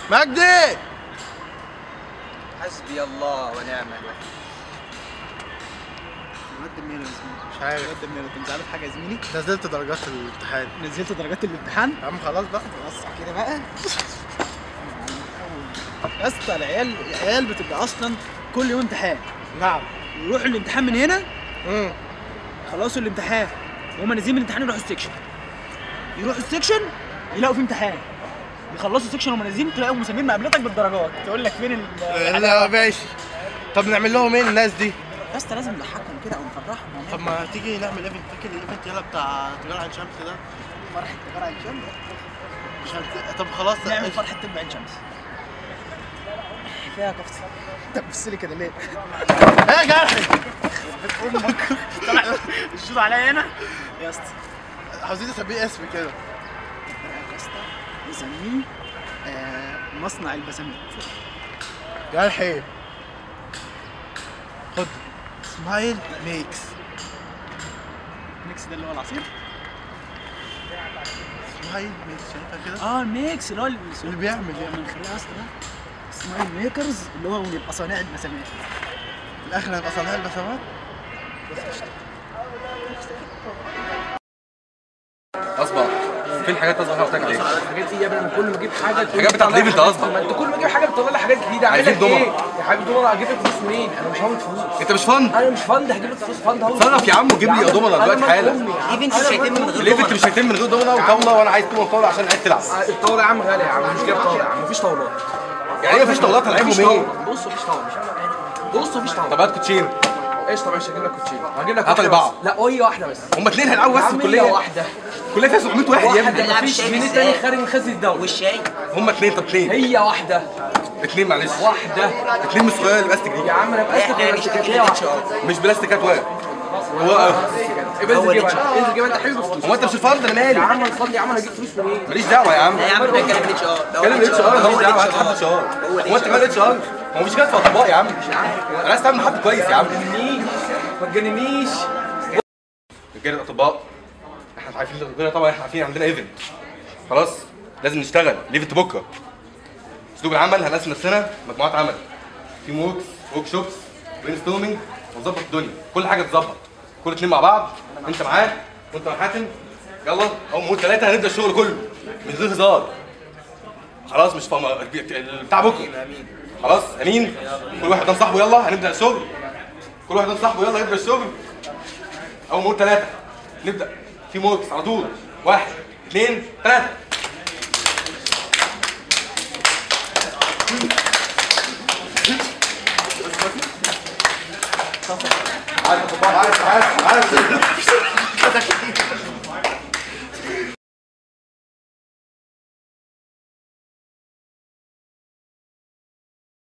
مجدي حسبي الله ونعم الوكيل مقدم مين يا زميلي؟ مش عارف مقدم مين؟ انت مش عارف حاجه يا زميلي؟ نزلت درجات الامتحان نزلت درجات الامتحان؟ يا عم خلاص بقى بس كده بقى يا اسطى العيال العيال بتبقى اصلا كل يوم امتحان نعم يروحوا الامتحان من هنا امم خلصوا الامتحان وهم نازلين من الامتحان يروحوا السكشن يروحوا السكشن يلاقوا في امتحان يخلصوا السكشن وهم نازلين تلاقوا مسمين مقابلتك بالدرجات تقول لك فين ال لا ماشي طب نعمل لهم ايه الناس دي يا اسطى لازم نضحكهم كده او نفرحهم طب ما تيجي نعمل ايفنت فاكر الايفنت يلا بتاع تجاره عين شمس ده فرحه تجاره عين شمس مش هنت... طب خلاص نعمل فرحه طب عين شمس فيها كفته انت بتبص لي كده ليه؟ يا جرحي امك طلع الشوط عليا هنا يا اسطى عاوزين نسميه اسم كده يا اسطى نسميه آه، مصنع البسامات جرحي خد سمايل ميكس الميكس ده اللي هو العصير سمايل ميكس شايفها كده اه الميكس اللي هو اللي بيعمل اللي يعني بنخليها اصلا ده سمايل ميكرز اللي هو نبقى صانع البسامات في الاخر هيبقى صانع البسامات اصبع فين الحاجات اصبع اللي قلت لك عليها الحاجات دي يا ابني انا كل ما اجيب حاجه تقول الحاجات لي بتاعت طلع ليفل حاجات- ده أصبع. ما انت كل ما اجيب حاجه بتطلع لي حاجات جديده اعمل عايزين لك ايه؟ دومرة. يا حبيبي دومرة اجيب لك فلوس منين؟ انا مش هاخد فلوس انت مش فن انا مش فند هجيب لك فلوس فند هاخد اتصرف يا عم وجيب لي يا عم، دومرة أنا دلوقتي مال حالا. أمي يا عم. ايفنت أنا مش هيتم مال من غير أمي. الايفنت مش هيتم من غير دومنه وطاوله وانا عايز طول طاوله عشان العيال تلعب آه، الطاوله يا عم غاليه يا عم مش جايب طاوله يا عم مفيش طاولات يعني ايه مفيش طاولات مفيش هنلعبهم ايه؟ طاولة. بص مفيش طاوله بص مفيش طاوله طب هات كوتشين قشطه ماشي هجيب لك كوتشين هجيب لك هات كوتشين أربعة. بس. لا هي واحده بس هم اتنين هيلعبوا بس يا في عم الكليه هي واحده الكليه فيها 700 واحد يا ابني واحده نلعب مفيش الشاي جنيه إزاي؟ تاني خارج من خزن الدوله والشاي هم اتنين طب اتنين هي واحده اتنين معلش واحده اتنين مش صغيره البلاستيك يا دي عم انا بقى احنا مش هي واحده مش بلاستيكات واقف هو يبقى انزل جيبها انزل جيبها انت حبيبي بفلوس هو انت مش الفرد انا يا مالي عم الفضل يا عم انا اجيب فلوس منين؟ ماليش دعوه يا عم لا يا عم ده كلام اتش ار كلم الاتش ار ماليش دعوه هات حد اتش ار هو انت مال اتش ار هو مش كده في اطباء يا عم انا عايز تعمل حد كويس يا عم ما تجننيش رجاله الاطباء احنا عارفين الرجاله طبعا احنا عارفين عندنا ايفنت خلاص لازم نشتغل الايفنت بكره اسلوب العمل هنقسم نفسنا مجموعات عمل في موكس ورك شوبس برين ستورمنج ونظبط الدنيا كل حاجه تتظبط كل اتنين مع بعض انت معاه وانت مع حاتم يلا اول ما نقول ثلاثه هنبدا الشغل كله من غير هزار خلاص مش فاهم بتاع بكره خلاص امين كل واحد قدام صاحبه يلا هنبدا الشغل كل واحد قدام صاحبه يلا يبدا الشغل اول ما نقول ثلاثة نبدأ في موكس على طول واحد اثنين ثلاثة عارف عارف عارف عارف